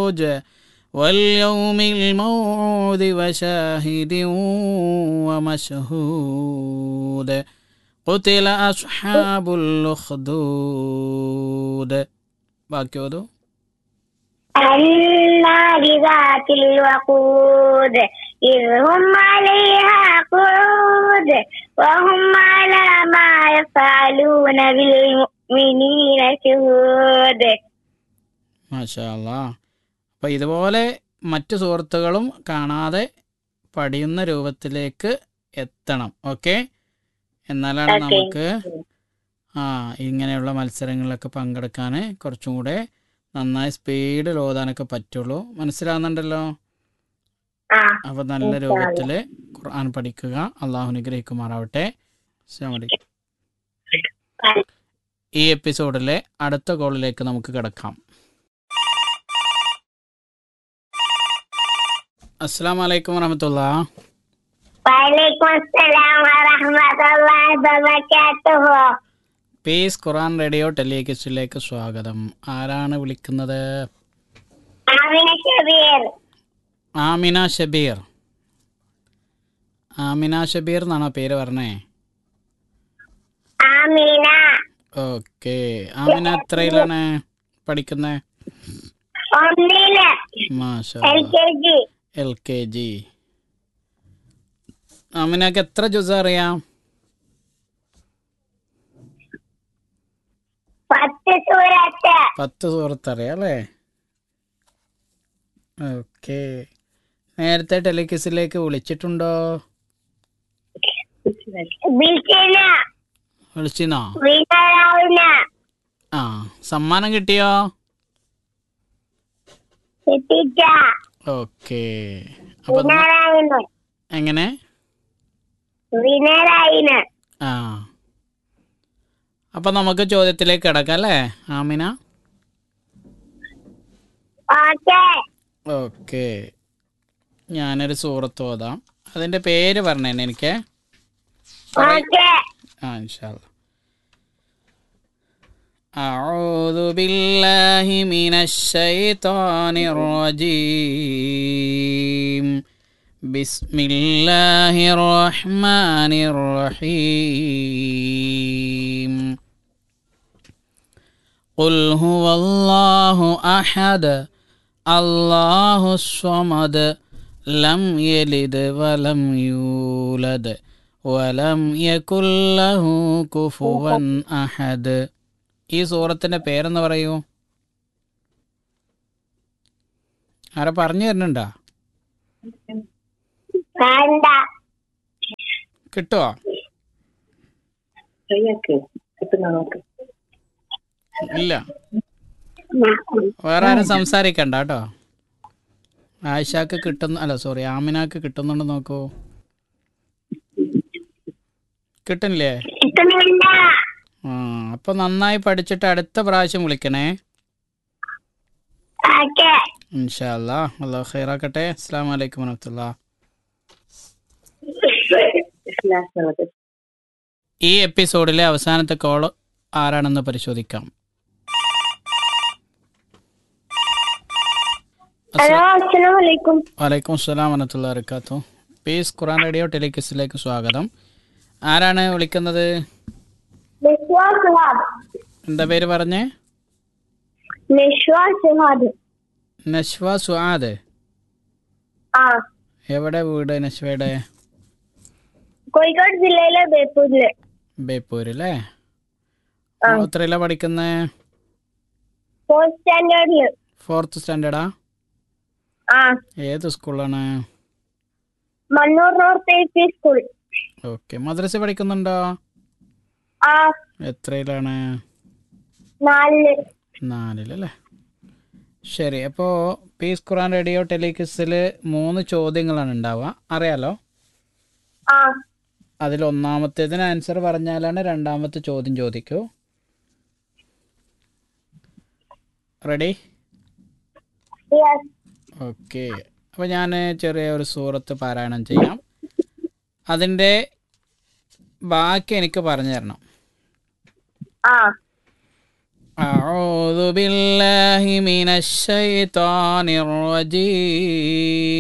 والمخروج واليوم الموعود وشاهد ومشهود قتل أصحاب الأخدود ബാക്കി ഓതൂ النار ذات الوقود إذ هم عليها قعود وهم على ما يفعلون بالمؤمنين شهود മാഷാ അല്ലാ അപ്പം ഇതുപോലെ മറ്റു സുഹൃത്തുക്കളും കാണാതെ പഠിയുന്ന രൂപത്തിലേക്ക് എത്തണം ഓക്കെ എന്നാലാണ് Okay. നമുക്ക് ആ ഇങ്ങനെയുള്ള മത്സരങ്ങളിലൊക്കെ പങ്കെടുക്കാൻ കുറച്ചും കൂടെ നന്നായി സ്പീഡിൽ ഓതാനൊക്കെ പറ്റുള്ളൂ മനസ്സിലാവുന്നുണ്ടല്ലോ ആ അപ്പോൾ നല്ല ഇൻഷാ രൂപത്തിൽ ഖുർആൻ പഠിക്കുക അള്ളാഹു അനുഗ്രഹിക്കുമാറാവട്ടെ അസ്സലാമു അലൈക്കും ഈ എപ്പിസോഡിലെ അടുത്ത കോളിലേക്ക് നമുക്ക് കിടക്കാം അസ്സാം വലൈക്കും വറഹമത്തുള്ള വലൈക്കും അസ്സലാം വറഹ്മത്തുള്ളാഹി വബറകാതുഹു പീസ് ഖുർആൻ റേഡിയോ ടെലികിസ്റ്റിലേക്ക് സ്വാഗതം ആരാണ് വിളിക്കുന്നത് ആമിന ഷബീർ ആമിന ഷബീർ ആമിന ഷബീർ എന്നാണോ പേര് പറഞ്ഞേ ആമിന ഓക്കെ ആമിന എത്രയിലാണ് പഠിക്കുന്നത് ഒന്നില് മാഷാ L K G L K G ആമിനക്ക് എത്ര ജ്യൂസ് അറിയാം പത്ത് സൂറത്ത് പത്ത് സുഹൃത്ത് അറിയാം അല്ലേ ഓക്കെ നേരത്തെ ടെലികിസിലേക്ക് വിളിച്ചിട്ടുണ്ടോ ബിൽസിന വിളിച്ചിരുന്നോ വിനറാവുന ആ സമ്മാനം കിട്ടിയോ എത്തിച്ച ഓക്കെ അപ്പൊ ന- വിനറായിന് എങ്ങനെ വിനറായിന് ആ അപ്പൊ നമുക്ക് ചോദ്യത്തിലേക്ക് കിടക്കാം അല്ലേ ആമിന ഓക്കെ ഓക്കെ ഞാനൊരു സൂറത്ത് ഓതാം അതിൻ്റെ പേര് പറഞ്ഞേനെ എനിക്ക് ഓക്കെ آه إن شاء الله أعوذ بالله من الشيطان الرجيم بسم الله الرحمن الرحيم قل هو الله أحد الله الصمد لم يلد ولم يولد വലം യകുല്ലഹു കുഫുവൻ അഹദ് ഈ സൂറത്തിന്റെ പേരെന്ന് പറയൂ ആരാ പറഞ്ഞു തരുന്നുണ്ടാ വേണ്ട കിട്ടുവോ ഇല്ല വേറെ ആരും സംസാരിക്കണ്ട കേട്ടോ ആയിഷാക്ക് കിട്ടുന്ന അല്ല സോറി ആമിനാക്ക് കിട്ടുന്നുണ്ട് നോക്കൂ കിട്ടുന്നില്ലേ കിട്ടുന്നില്ല ആ അപ്പൊ നന്നായി പഠിച്ചിട്ട് അടുത്ത പ്രാവശ്യം വിളിക്കണേ ഓക്കെ ഇൻഷാ അല്ലാ അള്ളാഹു ഖൈറാക്കട്ടെ അസ്സാം വലൈക്കും വരഹമുല്ല ഈ എപ്പിസോഡിലെ അവസാനത്തെ കോൾ ആരാണെന്ന് പരിശോധിക്കാം ഹലോ അസ്സലാമു അലൈക്കും വലൈക്കും അസ്സലാം വരഹമുല്ല വർക്കാത്തു പീസ് ഖുറാൻ റേഡിയോ ടെലികിസിലേക്ക് സ്വാഗതം ആരാണ് വിളിക്കുന്നത് നിഷ്വാ സുഹാദ് എന്താ പേര് പറഞ്ഞേ നിഷ്വാ സുഹാദ് നശ്വ സുആദ് ആ എവിടെ വീട് നശ്വയുടെ കോഴിക്കോട് ജില്ലയിലെ ബേപ്പൂരില് ബേപ്പൂര് അല്ലേ ആ. എത്രയിലാ പഠിക്കുന്നേ ഫോർത്ത് സ്റ്റാൻഡേർഡില് ഫോർത്ത് സ്റ്റാൻഡേർഡാ ആ ഏത് സ്കൂളാണ് Mannur north A P school okay മദ്രസ പഠിക്കുന്നുണ്ടോ ആ എത്രയിലാണ് നാലില് നാലിലല്ലേ ശരി അപ്പോൾ പീസ് ഖുറാൻ റേഡിയോ ടെലികിസിൽ മൂന്ന് ചോദ്യങ്ങളാണ് ഉണ്ടാവുക അറിയാലോ ആ അതിൽ ഒന്നാമത്തേതിന് ആൻസർ പറഞ്ഞാലാണ് രണ്ടാമത്തെ ചോദ്യം ചോദിക്കൂ റെഡി യെസ് ഓക്കെ അപ്പോൾ ഞാൻ ചെറിയ ഒരു സൂറത്ത് പാരായണം ചെയ്യാം അതിൻ്റെ ബാക്കി എനിക്ക് പറഞ്ഞു തരണം ആ أعوذ بالله من الشيطان الرجيم